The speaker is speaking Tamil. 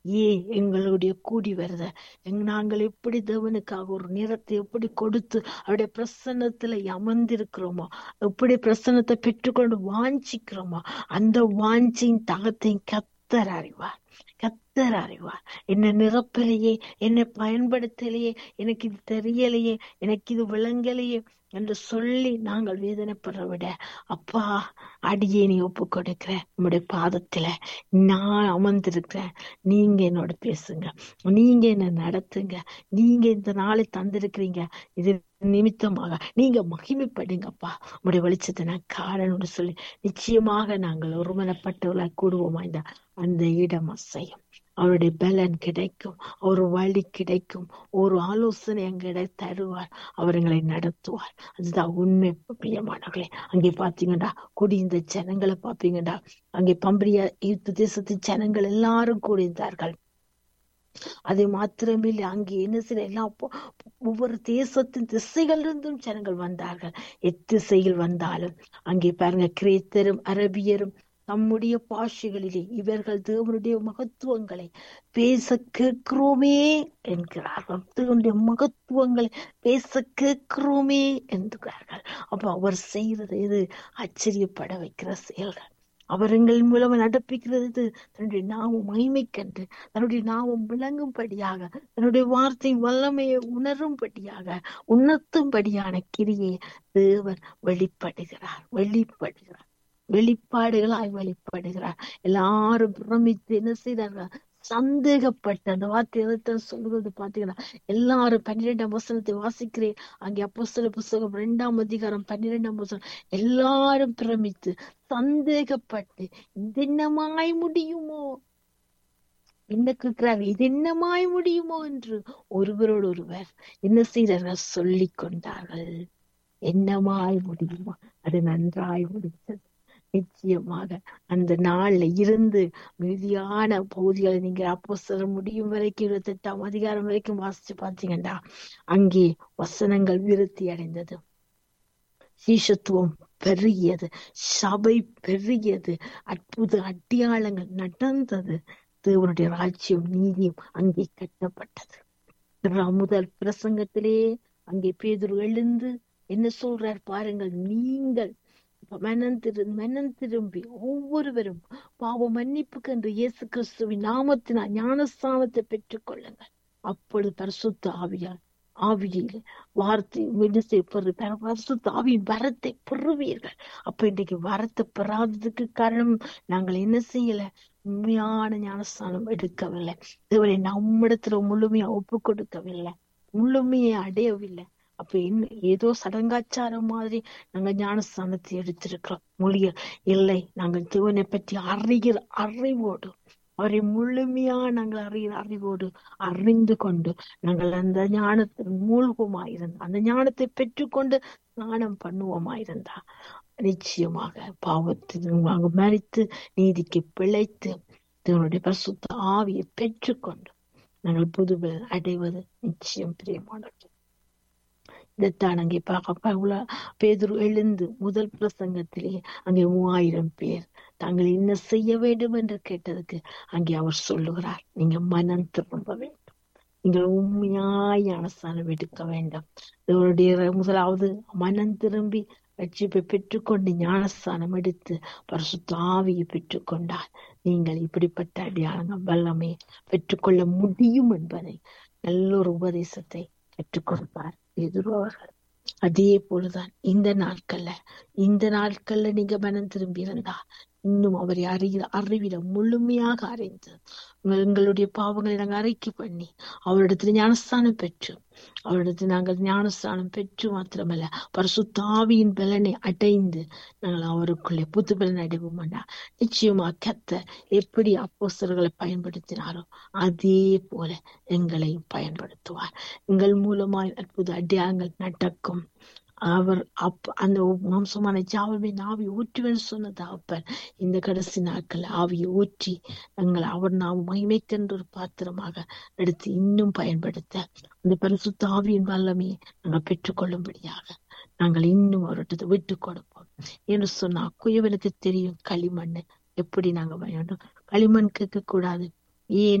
ஏ எங்களுடைய கூடி வருத எங் நாங்கள் எப்படி தேவனுக்காக ஒரு நிறத்தை எப்படி கொடுத்து அவருடைய பிரசன்னத்துல அமர்ந்திருக்கிறோமோ எப்படி பிரசன்னத்தை பெற்றுக்கொண்டு வாஞ்சிக்கிறோமோ அந்த வாஞ்சியின் தகத்தையும் கத்தர் அறிவார் கத்தர் அறிவார் என்னை நிரப்பலையே என்னை பயன்படுத்தலையே எனக்கு இது தெரியலையே எனக்கு இது விளங்கலையே என்று சொல்லி நாங்கள் வேதனைப்படுற விட அப்பா அடியே நீ ஒப்பு கொடுக்கிறேன் உங்களுடைய பாதத்துல நான் அமர்ந்திருக்கிறேன் நீங்க என்னோட பேசுங்க நீங்க என்ன நடத்துங்க நீங்க இந்த நாளை தந்திருக்கிறீங்க இது நிமித்தமாக நீங்க மகிமைப்படுங்கப்பா உங்களுடைய வெளிச்சத்தை நான் காணணும்னு சொல்லி நிச்சயமாக நாங்கள் ஒருமனப்பட்டவர்களாக கூடுவோமா இந்த அந்த இடம் அசையும் அவருடைய பலன் கிடைக்கும் ஒரு வழி கிடைக்கும் ஒரு ஆலோசனை எங்கிட்ட தருவார் அவர் எங்களை நடத்துவார் அதுதான் உண்மை பிரியமானவர்களே அங்கே பாத்தீங்கடா குடிந்த ஜனங்களை பாப்பீங்கடா அங்கே பம்பரிய யுத்த தேசத்து ஜனங்கள் எல்லாரும் கூடியிருந்தார்கள் அது மாத்திரமில்லை அங்கே என்ன செய்ய எல்லா ஒவ்வொரு தேசத்தின் திசைகள் இருந்தும் ஜனங்கள் வந்தார்கள் எத்திசையில் வந்தாலும் அங்கே பாருங்க கிரேத்தரும் அரபியரும் தம்முடைய பாஷைகளிலே இவர்கள் தேவனுடைய மகத்துவங்களை பேச கேட்கிறோமே என்கிறார்கள் தேவனுடைய மகத்துவங்களை பேச கேட்கிறோமே என்கிறார்கள் அப்ப அவர் செய்யறது இது ஆச்சரியப்பட வைக்கிற செயல்கள் அவர் எங்கள் மூலம் நடப்பிக்கிறது தன்னுடைய நாமம் மகிமைக்கன்று தன்னுடைய நாமம் விளங்கும்படியாக தன்னுடைய வார்த்தை வல்லமையை உணரும்படியாக உணர்த்தும்படியான கிரியை தேவன் வெளிப்படுகிறார் வெளிப்படுகிறார் வெளிப்பாடுகளாய் வெளிப்படுகிறார் எல்லாரும் பிரமித்து என்ன செய்தார்கள் சந்தேகப்பட்டு அந்த வார்த்தை சொல்லுவது பாத்தீங்கன்னா எல்லாரும் பன்னிரெண்டாம் வசனத்தை வாசிக்கிறேன் அங்கே அப்போ சில புஸ்தகம் இரண்டாம் அதிகாரம் பன்னிரெண்டாம் வசனம் எல்லாரும் பிரமித்து சந்தேகப்பட்டு இது என்னமாய் முடியுமோ என்ன கேட்கிறார் இது என்னமாய் முடியுமோ என்று ஒருவரோடு ஒருவர் என்ன செய்தார்கள் சொல்லிக் கொண்டார்கள் என்னமாய் முடியுமோ அது நன்றாய் முடித்தது நிச்சயமாக அந்த நாள்ல இருந்து மீதியான பகுதிகளை நீங்க அப்போ சொல்ல முடியும் வரைக்கும் இருபத்தி எட்டாம் அதிகாரம் வரைக்கும் வாசிச்சு பாத்தீங்கன்னா அங்கே வசனங்கள் விருத்தி அடைந்தது சீஷத்துவம் பெருகியது சபை பெருகியது அற்புத அட்டியாளங்கள் நடந்தது தேவனுடைய ராஜ்யம் நீதியும் அங்கே கட்டப்பட்டது முதல் பிரசங்கத்திலே அங்கே பேதுரு எழுந்து என்ன சொல்றார் பாருங்கள் நீங்கள் மனம் திரு மனம் திரும்பி ஒவ்வொருவரும் பாவ மன்னிப்புக்கு என்று இயேசு கிறிஸ்துவின் நாமத்தினால் ஞானஸ்தானத்தை பெற்றுக் கொள்ளுங்கள் அப்பொழுது பரிசுத்த ஆவியார் ஆவியில் வார்த்தை விடுசை பெறு பரிசுத்த ஆவியின் வரத்தை பெறுவீர்கள் அப்ப இன்றைக்கு வரத்தை பெறாததுக்கு காரணம் நாங்கள் என்ன செய்யல உண்மையான ஞானஸ்தானம் எடுக்கவில்லை இதுவரை நம்மிடத்துல முழுமையா ஒப்பு கொடுக்கவில்லை முழுமையை அடையவில்லை அப்ப என்ன ஏதோ சடங்காச்சாரம் மாதிரி நாங்க ஞானஸ்தானத்தை எடுத்திருக்கிறோம் மொழிய இல்லை நாங்கள் தேவனை பற்றி அறிகிற அறிவோடு அவரை முழுமையா நாங்கள் அறிகிற அறிவோடு அறிந்து கொண்டு நாங்கள் அந்த ஞானத்தில் மூழ்குமாயிருந்தா அந்த ஞானத்தை பெற்றுக்கொண்டு ஸ்நானம் பண்ணுவோமாயிருந்தா நிச்சயமாக பாவத்தில் நாங்க மறித்து நீதிக்கு பிழைத்து தேவனுடைய பரிசுத்த ஆவியை பெற்றுக்கொண்டு நாங்கள் புதுவில் அடைவது நிச்சயம் பிரியமானது இதைத்தான் அங்கே பார்க்க பேதுரு எழுந்து முதல் பிரசங்கத்திலே அங்கே மூவாயிரம் பேர் தாங்கள் என்ன செய்ய வேண்டும் என்று கேட்டதுக்கு அங்கே அவர் சொல்லுகிறார் நீங்க மனம் திரும்ப வேண்டும் நீங்கள் உண்மையாய் ஞானஸ்தானம் எடுக்க வேண்டும் இவருடைய முதலாவது மனம் திரும்பி ரட்சிப்பை பெற்றுக்கொண்டு ஞானஸ்தானம் எடுத்து பரிசுத்த ஆவியை பெற்றுக்கொண்டால் நீங்கள் இப்படிப்பட்ட அடையாளங்கள் வல்லமை பெற்றுக்கொள்ள முடியும் என்பதை நல்ல ஒரு உபதேசத்தை கற்றுக் கொடுப்பார் எதிர்வர்கள் அதே போலதான் இந்த நாட்கள்ல இந்த நாட்கள்ல நீங்க மனம் திரும்பி இருந்தா இன்னும் அவரை அறிகிற அறிவில முழுமையாக அறிந்து எங்களுடைய பாவங்களை நாங்கள் அறிக்கை பண்ணி அவரிடத்துல ஞானஸ்தானம் பெற்று அவரிடத்தில் நாங்கள் ஞானஸ்தானம் பெற்று மாத்திரமல்ல பரிசுத்தாவியின் பலனை அடைந்து நாங்கள் அவருக்குள்ளே புது பலன் அடைவோம்னா நிச்சயமா கத்த எப்படி அப்போஸ்தர்களை பயன்படுத்தினாரோ அதே போல எங்களையும் பயன்படுத்துவார் எங்கள் மூலமாய் அற்புத அடையாளங்கள் நடக்கும் அவர் அப் அந்த மாம்சமான ஜாவமே ஆவி ஊற்றுவேன் சொன்னது அப்பன் இந்த கடைசி நாட்கள் ஆவியை ஊற்றி எங்கள் அவர் நாம் மகிமைக்கென்ற ஒரு பாத்திரமாக எடுத்து இன்னும் பயன்படுத்த அந்த பரிசுத்த ஆவியின் வல்லமையை நாங்கள் பெற்றுக்கொள்ளும்படியாக நாங்கள் இன்னும் அவர்கிட்ட விட்டு கொடுப்போம் என்று சொன்னா குயவனுக்கு தெரியும் களிமண் எப்படி நாங்க வேண்டும் களிமண் கேட்க கூடாது ஏன்